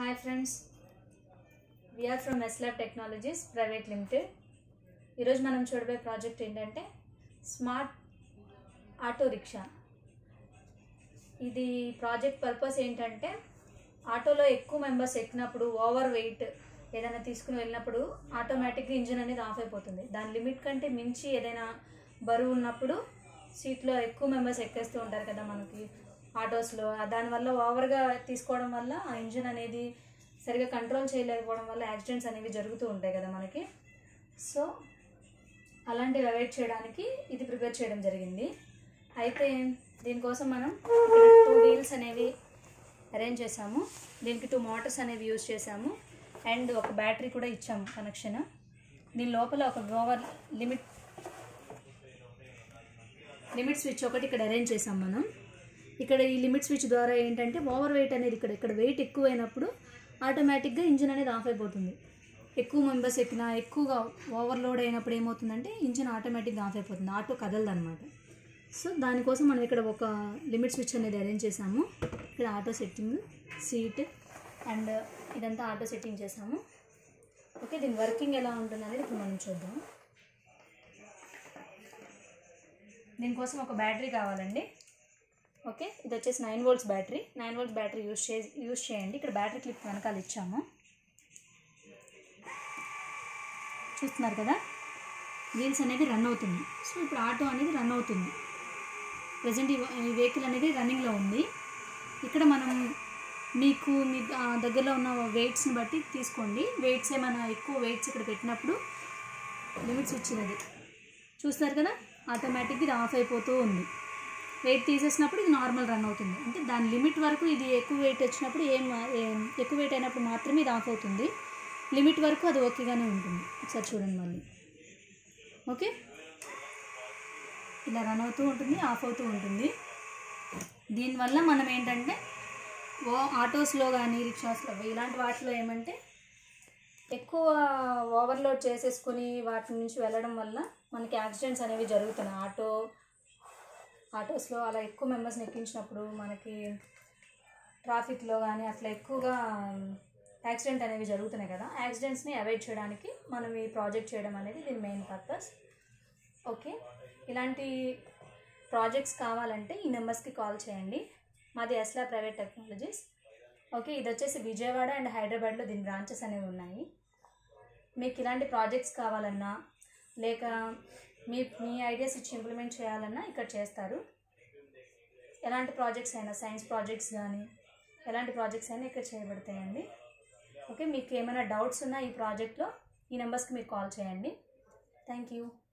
hi friends we're from Eslab technologies private limited ఈరోజు మనం చూడబోయే ప్రాజెక్ట్ ఏంటంటే స్మార్ట్ ఆటో రిక్షా ఇది ప్రాజెక్ట్ పర్పస్ ఏంటంటే ఆటోలో ఎక్కువ మెంబర్స్ ఎక్కినప్పుడు ఓవర్ వెయిట్ ఏదైనా తీసుకుని వెళ్ళినప్పుడు ఆటోమేటిక్గా ఇంజిన్ అనేది ఆఫ్ అయిపోతుంది దాని లిమిట్ కంటే మించి ఏదైనా బరువు ఉన్నప్పుడు సీట్లో ఎక్కువ మెంబర్స్ ఎక్కేస్తూ ఉంటారు కదా మనకి ఆటోస్లో దానివల్ల ఓవర్గా తీసుకోవడం వల్ల ఆ ఇంజిన్ అనేది సరిగా కంట్రోల్ చేయలేకపోవడం వల్ల యాక్సిడెంట్స్ అనేవి జరుగుతూ ఉంటాయి కదా మనకి సో అలాంటివి అవాయిడ్ చేయడానికి ఇది ప్రిపేర్ చేయడం జరిగింది అయితే దీనికోసం మనం ఇక్కడ టూ వీల్స్ అనేవి అరేంజ్ చేసాము దీనికి టూ మోటార్స్ అనేవి యూజ్ చేసాము అండ్ ఒక బ్యాటరీ కూడా ఇచ్చాము కనెక్షన్ దీని లోపల ఒక ఓవర్ లిమిట్ లిమిట్ స్విచ్ ఒకటి ఇక్కడ అరేంజ్ చేసాం మనం ఇక్కడ ఈ లిమిట్ స్విచ్ ద్వారా ఏంటంటే ఓవర్ వెయిట్ అనేది ఇక్కడ ఇక్కడ వెయిట్ ఎక్కువైనప్పుడు ఆటోమేటిక్గా ఇంజిన్ అనేది ఆఫ్ అయిపోతుంది ఎక్కువ మెంబర్స్ ఎక్కినా ఎక్కువగా ఓవర్లోడ్ అయినప్పుడు ఏమవుతుందంటే ఇంజిన్ ఆటోమేటిక్గా ఆఫ్ అయిపోతుంది ఆటో కదలదు అనమాట సో దానికోసం మనం ఇక్కడ ఒక లిమిట్ స్విచ్ అనేది అరేంజ్ చేసాము ఇక్కడ ఆటో సెట్టింగ్ సీట్ అండ్ ఇదంతా ఆటో సెట్టింగ్ చేసాము ఓకే దీని వర్కింగ్ ఎలా ఉంటుంది అనేది ఇప్పుడు మనం చూద్దాం దీనికోసం ఒక బ్యాటరీ కావాలండి ఓకే ఇది వచ్చేసి nine volts battery nine volts battery use చే యూస్ చేయండి ఇక్కడ బ్యాటరీ క్లిప్ వెనకాల ఇచ్చాము చూస్తున్నారు కదా వీల్స్ అనేది రన్ అవుతుంది సో ఇప్పుడు ఆటో అనేది రన్ అవుతుంది ప్రజెంట్ ఈ వెహికల్ అనేది రన్నింగ్లో ఉంది ఇక్కడ మనం మీకు మీ ఆ, దగ్గరలో ఉన్న వెయిట్స్ని బట్టి తీసుకోండి వెయిట్స్ ఏమైనా ఎక్కువ వెయిట్స్ ఇక్కడ పెట్టినప్పుడు లిమిట్స్ ఇచ్చినది చూస్తారు కదా ఆటోమేటిక్గా ఇది ఆఫ్ అయిపోతూ ఉంది వెయిట్ తీసేసినప్పుడు ఇది నార్మల్ రన్ అవుతుంది అంటే దాని లిమిట్ వరకు ఇది ఎక్కువ వెయిట్ వచ్చినప్పుడు ఏం ఏం- ఎక్కువ వెయిట్ అయినప్పుడు మాత్రమే ఇది ఆఫ్ అవుతుంది లిమిట్ వరకు అది ఓకేగానే ఉంటుంది ఒకసారి చూడండి మళ్ళీ ఓకే ఇలా రన్ అవుతూ ఉంటుంది ఆఫ్ అవుతూ ఉంటుంది దీనివల్ల మనం ఏంటంటే ఓ ఆటోస్లో కానీ రిక్షాస్లో ఇలాంటి వాటిలో ఏమంటే ఎక్కువ ఓవర్లోడ్ చేసేసుకుని వాటి నుంచి వెళ్ళడం వల్ల మనకి యాక్సిడెంట్స్ అనేవి జరుగుతున్నాయి ఆటో ఆటోస్లో అలా ఎక్కువ మెంబర్స్ని ఎక్కించినప్పుడు మనకి ట్రాఫిక్లో కానీ అట్లా ఎక్కువగా యాక్సిడెంట్ అనేవి జరుగుతున్నాయి కదా యాక్సిడెంట్స్ని అవాయిడ్ చేయడానికి మనం ఈ ప్రాజెక్ట్ చేయడం అనేది దీని మెయిన్ పర్పస్ ఓకే ఇలాంటి ప్రాజెక్ట్స్ కావాలంటే ఈ నెంబర్స్కి కాల్ చేయండి మాది ఎస్లా ప్రైవేట్ టెక్నాలజీస్ ఓకే ఇది వచ్చేసి విజయవాడ అండ్ హైదరాబాద్లో దీని బ్రాంచెస్ అనేవి ఉన్నాయి మీకు ఇలాంటి ప్రాజెక్ట్స్ కావాలన్నా లేక మీ మీ ఐడియాస్ ఇచ్చి ఇంప్లిమెంట్ చేయాలన్నా ఇక్కడ చేస్తారు ఎలాంటి ప్రాజెక్ట్స్ అయినా సైన్స్ ప్రాజెక్ట్స్ కానీ ఎలాంటి ప్రాజెక్ట్స్ అయినా ఇక్కడ చేయబడతాయండి ఓకే మీకు ఏమైనా డౌట్స్ ఉన్నా ఈ ప్రాజెక్ట్లో ఈ నెంబర్స్కి మీరు కాల్ చేయండి థ్యాంక్ యూ